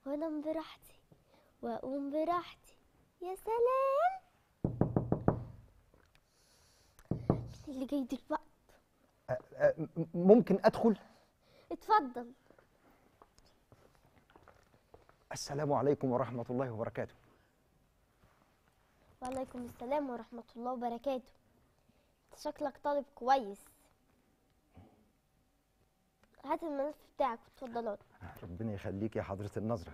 وانام براحتي واقوم براحتي يا سلام مين اللي جاي دلوقتي أ- أ- م- ممكن ادخل اتفضل السلام عليكم ورحمه الله وبركاته وعليكم السلام ورحمة الله وبركاته انت شكلك طالب كويس هات الملف بتاعك واتفضل اقعد. ربنا يخليك يا حضره النظره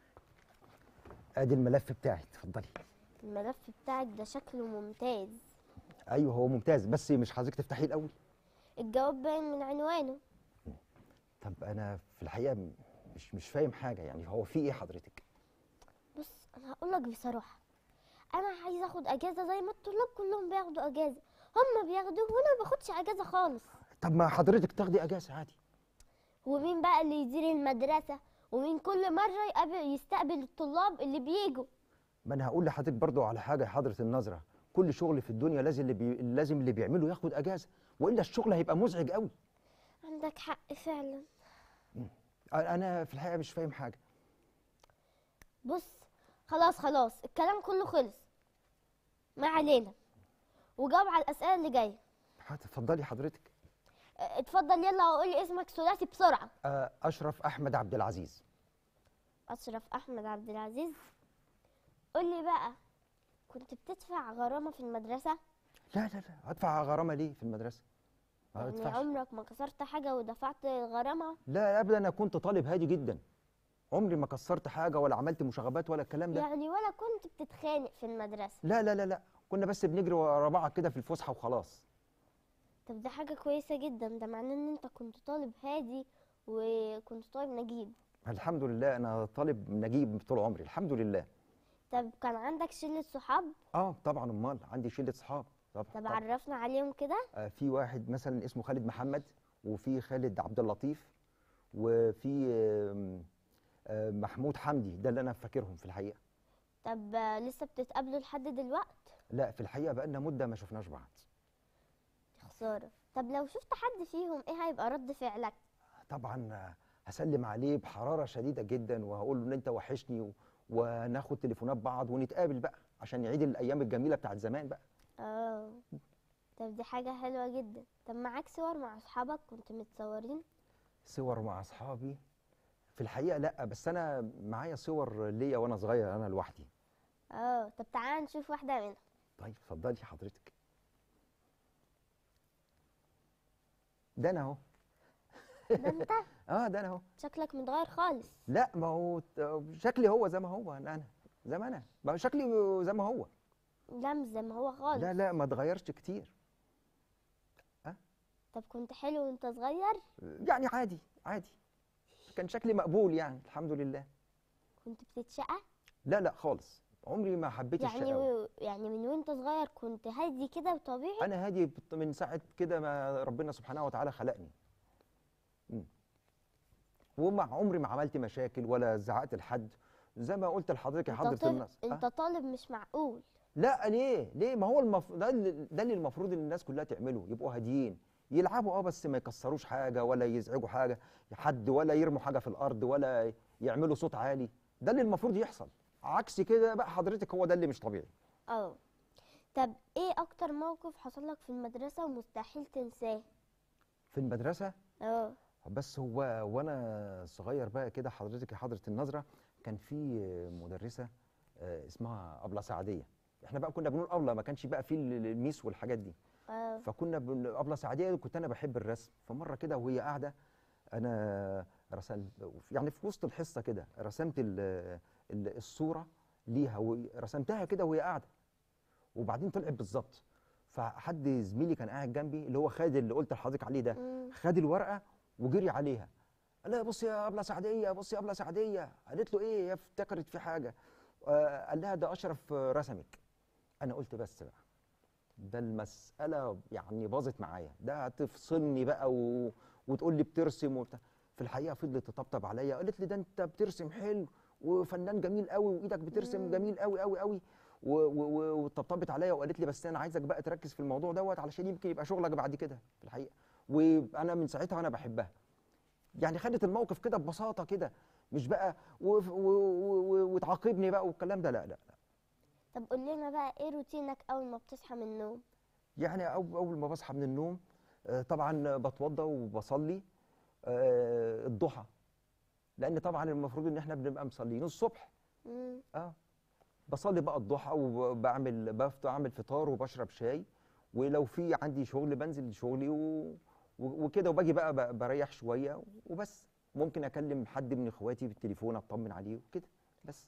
ادي الملف بتاعي اتفضلي الملف بتاعك ده شكله ممتاز ايوه هو ممتاز بس مش عايزك تفتحيه الاول الجواب باين من عنوانه طب انا في الحقيقه م- مش مش فاهم حاجه يعني هو في ايه حضرتك بص انا هقولك بصراحة انا عايزه اخد اجازة زي ما الطلاب كلهم بياخدوا اجازة هما بياخدوا وانا ما باخدش اجازة خالص طب ما حضرتك تاخدي اجازه عادي ومين بقى اللي يدير المدرسة ومين كل مرة يقابل يستقبل الطلاب اللي بيجوا ما انا هقول لحضرتك برضو على حاجه يا حضره النظره كل شغل في الدنيا لازم اللي بي... لازم اللي بيعمله ياخد اجازه والا الشغل هيبقى مزعج قوي عندك حق فعلا انا في الحقيقه مش فاهم حاجه بص خلاص خلاص الكلام كله خلص ما علينا وجاوب على الأسئلة اللي جاية اتفضلي حضرتك اه، اتفضل يلا وقول لي اسمك ثلاثي بسرعة آه، اشرف احمد عبد العزيز أشرف أحمد عبد العزيز قول لي بقى كنت بتدفع غرامة في المدرسة لا لا لا هدفع غرامه ليه في المدرسه ما يعني بدفعش. عمرك ما كسرت حاجة ودفعت غرامة لا ابدا انا كنت طالب هادي جدا عمري ما كسرت حاجه ولا عملت مشاغبات ولا الكلام ده يعني ولا كنت بتتخانق في المدرسة لا لا لا لا كنا بس بنجري ورا بعض كده في الفسحه وخلاص طب دي حاجة كويسة جدا ده معناه ان انت كنت طالب هادي وكنت طالب نجيب الحمد لله انا طالب نجيب طول عمري الحمد لله طب كان عندك شلة صحاب اه طبعا امال عندي شله صحاب طب طب طب. عرفنا عليهم كده آه في واحد مثلا اسمه خالد محمد وفي خالد عبد اللطيف وفي آم، آه محمود حمدي ده اللي انا فاكرهم في الحقيقه طب آه، لسه بتتقابلوا لحد دلوقت لا في الحقيقه بقالنا مده ما شفناش بعض يا خسارة طب لو شفت حد فيهم ايه هيبقى رد فعلك طبعا آه، هسلم عليه بحراره شديده جدا وهقول له ان انت وحشني و... وناخد تليفونات بعض ونتقابل بقى عشان نعيد الايام الجميله بتاعت زمان بقى اه طب دي حاجة حلوة جدا طب معاك صور مع اصحابك كنت متصورين صور مع اصحابي في الحقيقه لا بس انا معايا صور ليا وانا صغير انا لوحدي اه طب تعال نشوف واحدة منهم طيب اتفضلي حضرتك ده انا اهو ده انت اه ده انا اهو شكلك متغير خالص لا ما هو ت- شكلي هو زي ما هو انا انا زي ما انا ما هو شكلي زي ما هو لا مش زي ما هو خالص لا لا ما اتغيرش كتير طب كنت حلو وانت صغير يعني عادي عادي كان شكلي مقبول يعني الحمد لله كنت بتتشقى لا لا خالص عمري ما حبيت يعني الشقاوة و... يعني من وانت صغير كنت هادي كده وطبيعي انا هادي بت- من ساعه كده ما ربنا سبحانه وتعالى خلقني مم. وما عمري ما عملت مشاكل ولا زعقت لحد زي ما قلت لحضرتك يا انت حضره طالب الناس انت طالب مش معقول لا ليه ليه ما هو المف... ده اللي ده اللي المفروض ان الناس كلها تعمله يبقوا هاديين يلعبوا اه بس ما يكسروش حاجه ولا يزعجوا حاجه حد ولا يرموا حاجه في الارض ولا يعملوا صوت عالي ده اللي المفروض يحصل عكس كده بقى حضرتك هو ده اللي مش طبيعي اه طب ايه اكتر موقف حصل لك في المدرسة ومستحيل تنساه في المدرسه اه بس هو وانا صغير بقى كده حضرتك يا حضره النظره كان في مدرسه آه، اسمها ابله سعديه احنا بقى كنا بنقول ابله ما كانش بقى في ال- الميس والحاجات دي اه فكنا بن- ابله سعديه كنت انا بحب الرسم فمره كده وهي قاعده انا رسمت يعني في وسط الحصه كده رسمت ال- ال- الصوره ليها ورسمتها كده وهي قاعده وبعدين طلعت بالظبط فحد زميلي كان قاعد جنبي اللي هو خالد اللي قلت لحضرتك عليه ده مم. خد الورقه وجري عليها قال لها بصي يا ابله سعديه بصي يا ابله سعديه قالت له ايه هي افتكرت في حاجه آه قال لها ده اشرف آه، رسمك انا قلت بس بقى ده المساله يعني باظت معايا ده هتفصلني بقى و... وتقول لي بترسم وبتاع في الحقيقه فضلت تطبطب عليا قالت لي ده انت بترسم حلو وفنان جميل قوي وايدك بترسم مم. جميل قوي قوي قوي و- و- و- وطبطبت عليا وقالت لي بس انا عايزك بقى تركز في الموضوع دوت علشان يمكن يبقى شغلك بعد كده في الحقيقه وانا من ساعتها وانا بحبها يعني خدت الموقف كده ببساطه كده مش بقى و- و- و- و- وتعاقبني بقى والكلام ده لا لا لا طب قول لنا بقى ايه روتينك اول ما بتصحى من النوم يعني أو- اول ما بصحى من النوم آه، طبعا بتوضى وبصلي آه، الضحى لان طبعا المفروض ان احنا بنبقى مصليين الصبح مم. اه بصلي بقى الضحى وبعمل بفطر اعمل فطار وبشرب شاي ولو في عندي شغل بنزل شغلي و... و- وكده وباجي بقى ب- بريح شويه وبس ممكن اكلم حد من اخواتي بالتليفون اطمن عليه وكده بس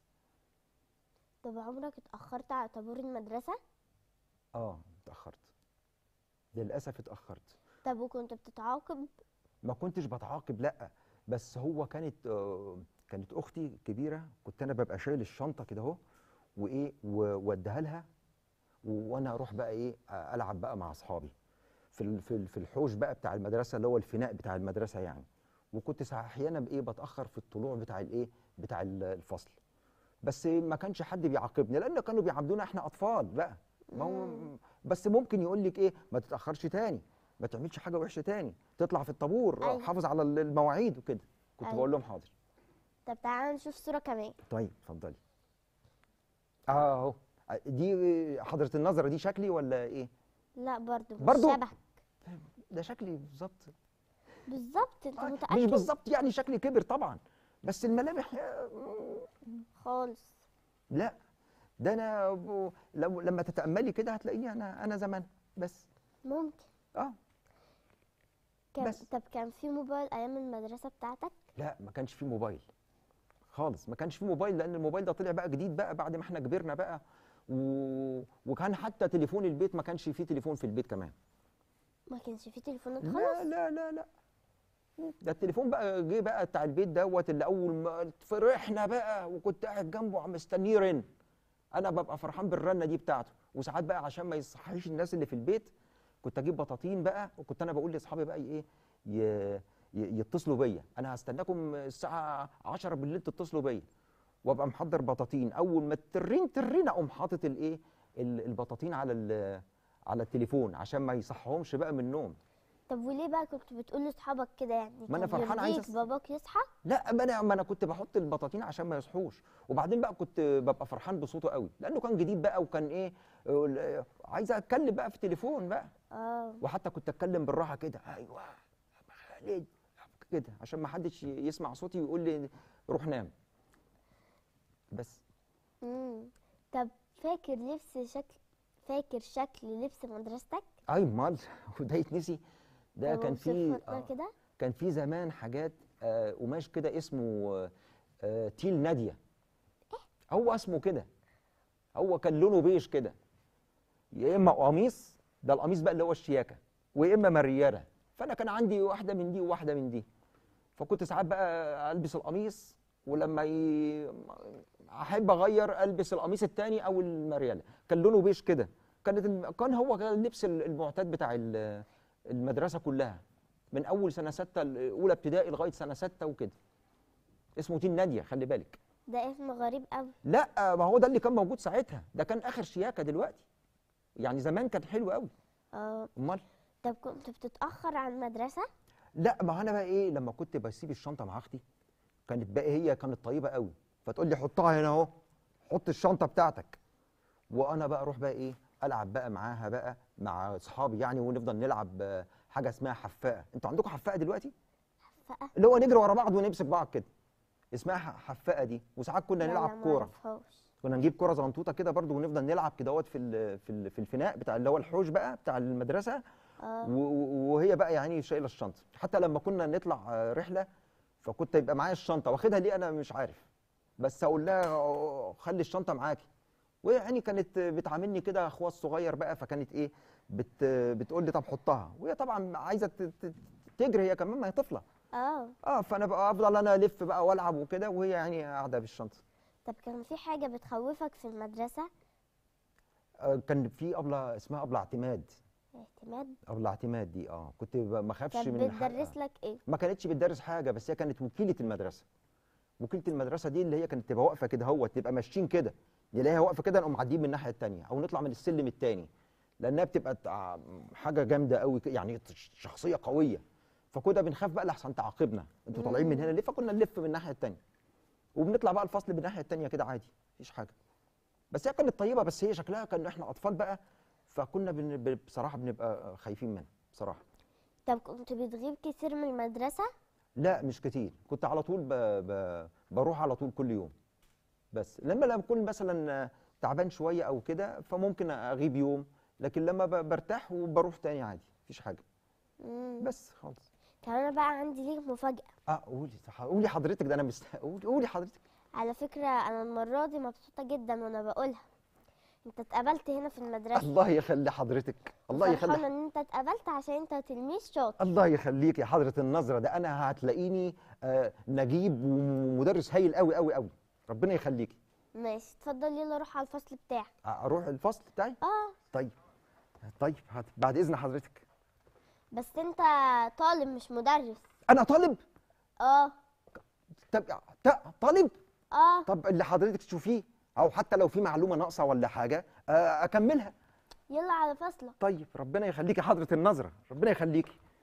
طب عمرك اتأخرت على طابور المدرسة اه اتاخرت للاسف اتاخرت طب وكنت بتتعاقب ما كنتش بتعاقب لا بس هو كانت آه، كانت اختي كبيره كنت انا ببقى شايل الشنطه كده اهو وايه و- واديها لها و- وانا اروح بقى ايه آه، العب بقى مع اصحابي في ال- في ال- في الحوش بقى بتاع المدرسه اللي هو الفناء بتاع المدرسه يعني وكنت ساعة احيانا بايه بتاخر في الطلوع بتاع الايه بتاع ال- الفصل بس ما كانش حد بيعاقبني لان كانوا بيعاملونا احنا اطفال بقى ما هو بس ممكن يقول لك ايه ما تتاخرش تاني ما تعملش حاجه وحشه تاني تطلع في الطابور أيوة. حافظ على ال- المواعيد وكده كنت أيوة. بقول لهم حاضر طب تعالى نشوف صورة كمان طيب اتفضلي اه اهو دي حضره النظره دي شكلي ولا ايه لا برضو مش برضو؟ شبهك ده شكلي بالظبط بالظبط انت آه، مش متأكد بالظبط يعني شكلي كبر طبعا بس الملامح آه، خالص لا ده انا ب- لو لما تتاملي كده هتلاقيني انا انا زمان بس ممكن اه كان بس. طب كان في موبايل ايام المدرسة بتاعتك لا ما كانش في موبايل خالص ما كانش في موبايل لان الموبايل ده طلع بقى جديد بقى بعد ما احنا كبرنا بقى و... وكان حتى تليفون البيت ما كانش فيه تليفون في البيت كمان ما كانش في تليفونات لا خالص لا لا لا ده التليفون بقى جه بقى بتاع البيت دوت اللي اول ما فرحنا بقى وكنت قاعد جنبه عم مستنيه يرن انا ببقى فرحان بالرنه دي بتاعته وساعات بقى عشان ما يصحيش الناس اللي في البيت كنت اجيب بطاطين بقى وكنت انا بقول لاصحابي بقى ايه ي- ي- يتصلوا بيا انا هستناكم الساعه 10 بالليل تتصلوا بيا وابقى محضر بطاطين اول ما ترين ترين اقوم حاطط الايه ال- البطاطين على ال- على التليفون عشان ما يصحهمش بقى من النوم طب وليه بقى كنت بتقول لاصحابك كده يعني ما أنا كان فرحان عايز يرضيك أس- باباك يصحى لا ما انا ما انا كنت بحط البطاطين عشان ما يصحوش وبعدين بقى كنت ببقى فرحان بصوته قوي لانه كان جديد بقى وكان ايه آه، عايز اتكلم بقى في التليفون بقى اه وحتى كنت اتكلم بالراحه كده ايوه يا خالد كده عشان ما حدش يسمع صوتي ويقول لي روح نام بس امم طب فاكر لبس شكل فاكر شكل لبس مدرستك اي امال وده يتنسي ده طب كان اوصفه في لنا آه، كده كان في زمان حاجات آه، قماش كده اسمه آه، آه، تيل ناديه هو اسمه كده هو كان لونه بيج كده يا اما قميص ده القميص بقى اللي هو الشياكه ويا اما مرياله فانا كان عندي واحده من دي وواحده من دي فكنت ساعات بقى البس القميص ولما ي... احب اغير البس القميص التاني او المرياله كان لونه بيج كده كانت الم- كان هو كان اللبس ال- المعتاد بتاع ال- المدرسه كلها من اول سنه سته ل- اولى ابتدائي لغايه سنه سته وكده اسمه تين ناديه خلي بالك ده اسم غريب قوي لا ما هو ده اللي كان موجود ساعتها ده كان اخر شياكه دلوقتي يعني زمان كانت حلوه قوي اه امال طب كنت بتتأخر عن المدرسة لا ما انا بقى ايه لما كنت بسيب الشنطه مع اختي كانت بقى هي كانت طيبه قوي فتقول لي حطها هنا اهو حط الشنطه بتاعتك وانا بقى اروح بقى ايه العب بقى معاها بقى مع اصحابي يعني ونفضل نلعب آه، حاجه اسمها حفاءه انتوا عندكم حفاءه دلوقتي فقه اللي هو نجري ورا بعض ونمسك بعض كده اسمها ح- حفاءه دي وساعات كنا لا، لا، نلعب ما كوره أعرفهاش. كنا نجيب كره زنطوطه كده برضو ونفضل نلعب كدهوت في ال- في ال- في الفناء بتاع اللي هو الحوش بقى بتاع المدرسه اه و- و- وهي بقى يعني شايله الشنطه حتى لما كنا نطلع آه، رحله فكنت يبقى معايا الشنطه واخدها ليه انا مش عارف بس اقول لها آه، خلي الشنطه معاكي وهي يعني كانت بتعاملني كده اخوات صغير بقى فكانت ايه بت بتقول لي طب حطها وهي طبعا عايزه ت- ت- تجري هي كمان ما هي طفله اه اه فانا بقى افضل انا الف بقى والعب وكده وهي يعني قاعده بالشنطه طب كان في حاجة بتخوفك في المدرسة آه كان في ابله اسمها ابله اعتماد اعتماد ابله اعتماد دي اه كنت ب- ما اخافش كانت من حاجة. بتدرس لك ايه ما كانتش بتدرس حاجه بس هي كانت وكيله المدرسه وكيله المدرسه دي اللي هي كانت تبقى واقفه كده هو تبقى ماشيين كده نلاقيها واقفه كده نقوم معديين من الناحيه الثانيه او نطلع من السلم الثاني لانها بتبقى تع- حاجه جامده قوي ك- يعني شخصيه قويه فكنا بنخاف بقى لحسن تعاقبنا انتوا طالعين من هنا ليه فكنا نلف من الناحيه الثانيه وبنطلع بقى الفصل بالناحيه التانيه كده عادي مفيش حاجه بس هي كانت طيبه بس هي شكلها كان احنا اطفال بقى فكنا بن... ب- بصراحه بنبقى خايفين منها بصراحه طب كنت بتغيب كتير من المدرسة لا مش كتير كنت على طول ب... ب... بروح على طول كل يوم بس لما لما اكون مثلا تعبان شويه او كده فممكن اغيب يوم لكن لما ب... برتاح وبروح تاني عادي مفيش حاجه مم. بس خالص طب انا بقى عندي ليك مفاجأة اه قولي قولي حضرتك ده انا مست... قولي قولي حضرتك على فكرة انا المرة دي مبسوطة جدا وانا بقولها انت اتقبلت هنا في المدرسة الله يخلي حضرتك الله فرحانة يخلي ان انت اتقبلت عشان انت تلميذ شاطر الله يخليك يا حضرة النظرة ده أنا هتلاقيني آه نجيب ومدرس هايل قوي قوي قوي ربنا يخليكي ماشي اتفضل يلا روح على الفصل بتاعك أروح الفصل بتاعي اه طيب طيب هات بعد إذن حضرتك بس انت طالب مش مدرس أنا طالب اه طب ط- طالب اه طب اللي حضرتك تشوفيه أو حتى لو في معلومة ناقصة ولا حاجة آه أكملها يلا على فصلك طيب ربنا يخليكي حضرة النظرة ربنا يخليكي